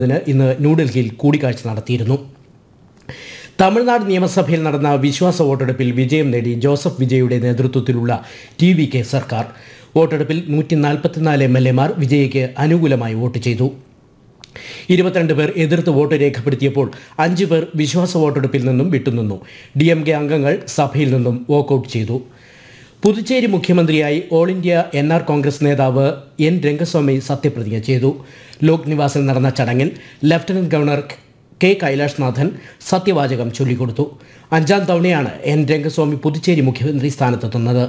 ന് ഇന്ന് ന്യൂഡൽഹിയിൽ കൂടിക്കാഴ്ച നടത്തിയിരുന്നു തമിഴ്നാട് നിയമസഭയിൽ നടന്ന വിശ്വാസ വോട്ടെടുപ്പിൽ വിജയം നേടി ജോസഫ് വിജയുടെ നേതൃത്വത്തിലുള്ള ടി വി കെ സർക്കാർ വോട്ടെടുപ്പിൽ നൂറ്റി നാൽപ്പത്തിനാല് എം എൽ എമാർ വിജയ്ക്ക് അനുകൂലമായി വോട്ട് ചെയ്തു ഇരുപത്തിരണ്ട് പേർ എതിർത്ത് വോട്ട് രേഖപ്പെടുത്തിയപ്പോൾ അഞ്ച് പേർ വിശ്വാസ വോട്ടെടുപ്പിൽ നിന്നും വിട്ടുനിന്നു ഡി എം കെ അംഗങ്ങൾ സഭയിൽ നിന്നും വോക്കൌട്ട് ചെയ്തു പുതുച്ചേരി മുഖ്യമന്ത്രിയായി all India N R Congress നേതാവ് എൻ രംഗസ്വാമി സത്യപ്രതിജ്ഞ ചെയ്തു ലോക് നിവാസിൽ നടന്ന ചടങ്ങിൽ ലഫ്റ്റനന്റ് ഗവർണർ കെ കൈലാഷ്നാഥൻ സത്യവാചകം ചൊല്ലിക്കൊടുത്തു അഞ്ചാം തവണയാണ് എൻ രംഗസ്വാമി പുതുച്ചേരി മുഖ്യമന്ത്രി സ്ഥാനത്തെത്തുന്നത്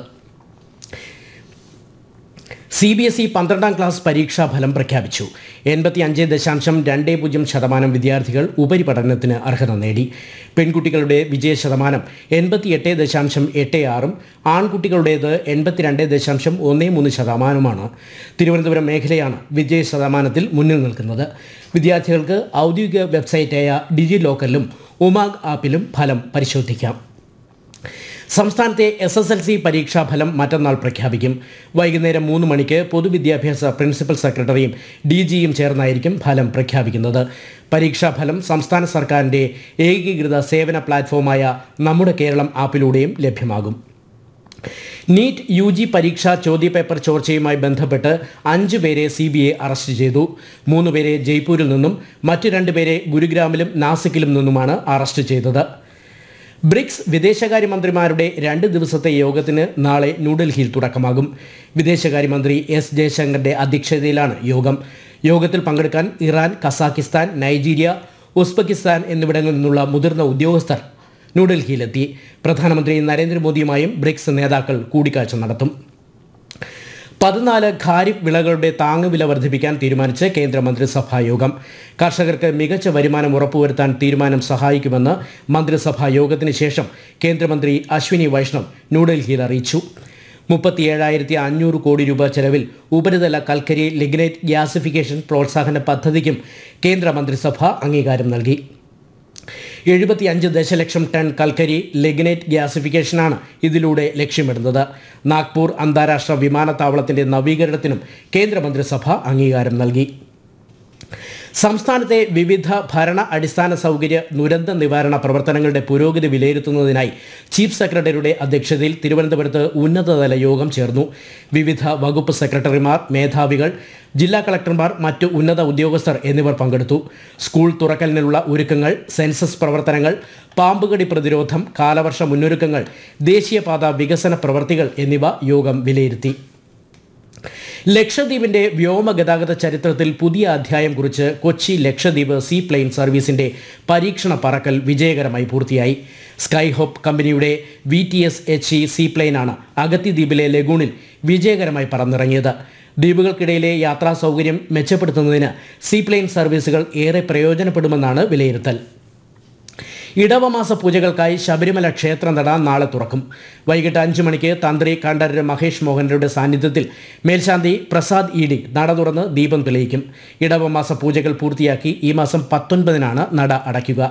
സി ബി എസ് ഇ പന്ത്രണ്ടാം ക്ലാസ് പരീക്ഷാ ഫലം പ്രഖ്യാപിച്ചു എൺപത്തി അഞ്ച് ദശാംശം രണ്ട് പൂജ്യം ശതമാനം വിദ്യാർത്ഥികൾ ഉപരിപഠനത്തിന് അർഹത നേടി പെൺകുട്ടികളുടെ വിജയ ശതമാനം എൺപത്തി എട്ട് ദശാംശം എട്ട് ആറും ആൺകുട്ടികളുടേത് എൺപത്തിരണ്ട് ദശാംശം ഒന്ന് മൂന്ന് ശതമാനമാണ് തിരുവനന്തപുരം മേഖലയാണ് വിജയ ശതമാനത്തിൽ മുന്നിൽ നിൽക്കുന്നത് വിദ്യാർത്ഥികൾക്ക് ഔദ്യോഗിക വെബ്സൈറ്റായ ഡിജി ലോക്കറിലും ഉമാഗ് ആപ്പിലും ഫലം പരിശോധിക്കാം സംസ്ഥാനത്തെ എസ് എസ് എൽ സി പരീക്ഷാഫലം മറ്റന്നാൾ പ്രഖ്യാപിക്കും വൈകുന്നേരം മൂന്ന് മണിക്ക് പൊതുവിദ്യാഭ്യാസ പ്രിൻസിപ്പൽ സെക്രട്ടറിയും ഡി ജിയും ചേർന്നായിരിക്കും ഫലം പ്രഖ്യാപിക്കുന്നത് പരീക്ഷാഫലം സംസ്ഥാന സർക്കാരിൻ്റെ ഏകീകൃത സേവന പ്ലാറ്റ്ഫോമായ നമ്മുടെ കേരളം ആപ്പിലൂടെയും ലഭ്യമാകും നീറ്റ് യു ജി പരീക്ഷാ ചോദ്യപേപ്പർ ചോർച്ചയുമായി ബന്ധപ്പെട്ട് അഞ്ച് പേരെ സി ബി ഐ അറസ്റ്റ് ചെയ്തു മൂന്ന് പേരെ ജയ്പൂരിൽ നിന്നും മറ്റു രണ്ട് പേരെ ഗുരുഗ്രാമിലും നാസിക്കിലും നിന്നുമാണ് അറസ്റ്റ് ചെയ്തത് ബ്രിക്സ് വിദേശകാര്യമന്ത്രിമാരുടെ രണ്ട് ദിവസത്തെ യോഗത്തിന് നാളെ ന്യൂഡൽഹിയിൽ തുടക്കമാകും വിദേശകാര്യമന്ത്രി എസ് ജയശങ്കറിന്റെ അധ്യക്ഷതയിലാണ് യോഗം യോഗത്തിൽ പങ്കെടുക്കാൻ ഇറാൻ കസാക്കിസ്ഥാൻ നൈജീരിയ ഉസ്ബെക്കിസ്ഥാൻ എന്നിവിടങ്ങളിൽ നിന്നുള്ള മുതിർന്ന ഉദ്യോഗസ്ഥർ ന്യൂഡൽഹിയിലെത്തി പ്രധാനമന്ത്രി നരേന്ദ്രമോദിയുമായും ബ്രിക്സ് നേതാക്കൾ കൂടിക്കാഴ്ച നടത്തും പതിനാല് ഖാരിഫ് വിളകളുടെ താങ്ങുവില വർദ്ധിപ്പിക്കാൻ തീരുമാനിച്ച് കേന്ദ്രമന്ത്രിസഭാ യോഗം കർഷകർക്ക് മികച്ച വരുമാനം ഉറപ്പുവരുത്താൻ തീരുമാനം സഹായിക്കുമെന്ന് മന്ത്രിസഭാ യോഗത്തിന് ശേഷം കേന്ദ്രമന്ത്രി അശ്വിനി വൈഷ്ണവ് ന്യൂഡൽഹിയിൽ അറിയിച്ചു മുപ്പത്തിയേഴായിരത്തി അഞ്ഞൂറ് കോടി രൂപ ചെലവിൽ ഉപരിതല കൽക്കരി ലിഗ്നൈറ്റ് ഗ്യാസിഫിക്കേഷൻ പ്രോത്സാഹന പദ്ധതിക്കും കേന്ദ്രമന്ത്രിസഭ അംഗീകാരം നൽകി എഴുപത്തിയഞ്ച് ദശലക്ഷം ടൺ കൽക്കരി ലിഗ്നൈറ്റ് ഗ്യാസിഫിക്കേഷനാണ് ഇതിലൂടെ ലക്ഷ്യമിടുന്നത് നാഗ്പൂർ അന്താരാഷ്ട്ര വിമാനത്താവളത്തിന്റെ നവീകരണത്തിനും കേന്ദ്രമന്ത്രിസഭ അംഗീകാരം നൽകി സംസ്ഥാനത്തെ വിവിധ ഭരണ അടിസ്ഥാന സൗകര്യ ദുരന്ത നിവാരണ പ്രവർത്തനങ്ങളുടെ പുരോഗതി വിലയിരുത്തുന്നതിനായി ചീഫ് സെക്രട്ടറിയുടെ അധ്യക്ഷതയിൽ തിരുവനന്തപുരത്ത് ഉന്നതതല യോഗം ചേർന്നു വിവിധ വകുപ്പ് സെക്രട്ടറിമാർ മേധാവികൾ ജില്ലാ കളക്ടർമാർ മറ്റു ഉന്നത ഉദ്യോഗസ്ഥർ എന്നിവർ പങ്കെടുത്തു സ്കൂൾ തുറക്കലിനുള്ള ഒരുക്കങ്ങൾ സെൻസസ് പ്രവർത്തനങ്ങൾ പാമ്പുകടി പ്രതിരോധം കാലവർഷ മുന്നൊരുക്കങ്ങൾ ദേശീയപാത വികസന പ്രവർത്തികൾ എന്നിവ യോഗം വിലയിരുത്തി ലക്ഷദ്വീപിന്റെ വ്യോമഗതാഗത ചരിത്രത്തിൽ പുതിയ അധ്യായം കുറിച്ച് കൊച്ചി ലക്ഷദ്വീപ് സീ പ്ലെയിൻ സർവീസിന്റെ പരീക്ഷണ പറക്കൽ വിജയകരമായി പൂർത്തിയായി സ്കൈ ഹോപ്പ് കമ്പനിയുടെ V T S H E sea പ്ലെയിനാണ് അഗത്തി ദ്വീപിലെ ലഗൂണിൽ വിജയകരമായി പറന്നിറങ്ങിയത് ദ്വീപുകൾക്കിടയിലെ യാത്രാ സൗകര്യം മെച്ചപ്പെടുത്തുന്നതിന് സീ പ്ലെയിൻ സർവീസുകൾ ഏറെ പ്രയോജനപ്പെടുമെന്നാണ് വിലയിരുത്തൽ ഇടവമാസ പൂജകൾക്കായി ശബരിമല ക്ഷേത്രനട നാളെ തുറക്കും വൈകിട്ട് അഞ്ച് മണിക്ക് തന്ത്രി കണ്ഠരര് മഹേഷ് മോഹനരുടെ സാന്നിധ്യത്തിൽ മേൽശാന്തി പ്രസാദ് ഇഡി നട തുറന്ന് ദീപം തെളിയിക്കും ഇടവമാസ പൂജകൾ പൂർത്തിയാക്കി ഈ മാസം പത്തൊൻപതിനാണ് നട അടയ്ക്കുക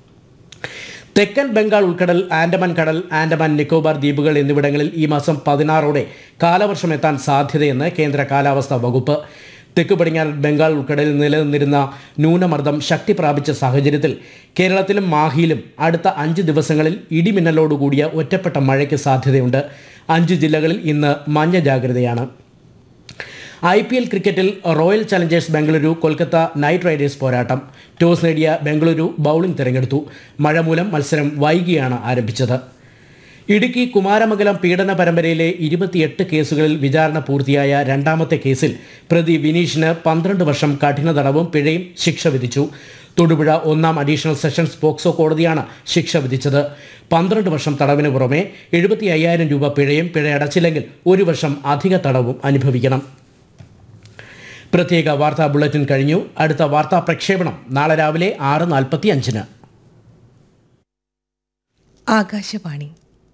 തെക്കൻ ബംഗാൾ ഉൾക്കടൽ ആൻഡമാൻ കടൽ ആൻഡമാൻ നിക്കോബാർ ദ്വീപുകൾ എന്നിവിടങ്ങളിൽ ഈ മാസം പതിനാറോടെ കാലവർഷം എത്താൻ സാധ്യതയെന്ന് കേന്ദ്ര കാലാവസ്ഥാ വകുപ്പ് തെക്ക് പടിഞ്ഞാറൻ ബംഗാൾ ഉൾക്കടലിൽ നിലനിന്നിരുന്ന ന്യൂനമർദ്ദം ശക്തി പ്രാപിച്ച സാഹചര്യത്തിൽ കേരളത്തിലും മാഹിയിലും അടുത്ത അഞ്ച് ദിവസങ്ങളിൽ ഇടിമിന്നലോടുകൂടിയ ഒറ്റപ്പെട്ട മഴയ്ക്ക് സാധ്യതയുണ്ട് അഞ്ച് ജില്ലകളിൽ ഇന്ന് മഞ്ഞ ജാഗ്രതയാണ് ഐ പി എൽ ക്രിക്കറ്റിൽ Royal Challengers Bengaluru Kolkata Knight Riders പോരാട്ടം ടോസ് നേടിയ ബംഗളൂരു ബൗളിംഗ് തിരഞ്ഞെടുത്തു മഴ മൂലം മത്സരം വൈകിയാണ് ആരംഭിച്ചത് ഇടുക്കി കുമാരമംഗലം പീഡന പരമ്പരയിലെ ഇരുപത്തിയെട്ട് കേസുകളിൽ വിചാരണ പൂർത്തിയായ രണ്ടാമത്തെ കേസിൽ പ്രതി വിനീഷിന് പന്ത്രണ്ട് വർഷം കഠിന തടവും പിഴയും ശിക്ഷ വിധിച്ചു തൊടുപുഴ ഒന്നാം അഡീഷണൽ സെഷൻസ് പോക്സോ കോടതിയാണ് ശിക്ഷ വിധിച്ചത് പന്ത്രണ്ട് വർഷം തടവിന് പുറമെ എഴുപത്തി അയ്യായിരം രൂപ പിഴയും പിഴ അടച്ചില്ലെങ്കിൽ ഒരു വർഷം അധിക തടവും അനുഭവിക്കണം പ്രത്യേക വാർത്താ ബുള്ളറ്റിൻ കഴിഞ്ഞു അടുത്ത വാർത്താ പ്രക്ഷേപണം നാളെ രാവിലെ ആറ് നാൽപ്പത്തി അഞ്ചിന് ആകാശവാണി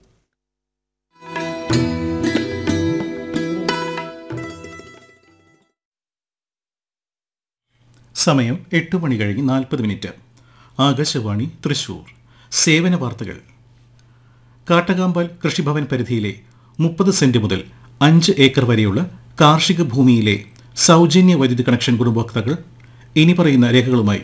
സമയം എട്ട് മണി കഴിഞ്ഞ് നാൽപ്പത് മിനിറ്റ് ആകാശവാണി തൃശൂർ സേവന വാർത്തകൾ കാട്ടകാമ്പാൽ കൃഷിഭവൻ പരിധിയിലെ മുപ്പത് സെന്റ് മുതൽ അഞ്ച് ഏക്കർ വരെയുള്ള കാർഷിക ഭൂമിയിലെ സൗജന്യ വൈദ്യുതി കണക്ഷൻ ഗുണഭോക്താക്കൾ ഇനി പറയുന്ന രേഖകളുമായി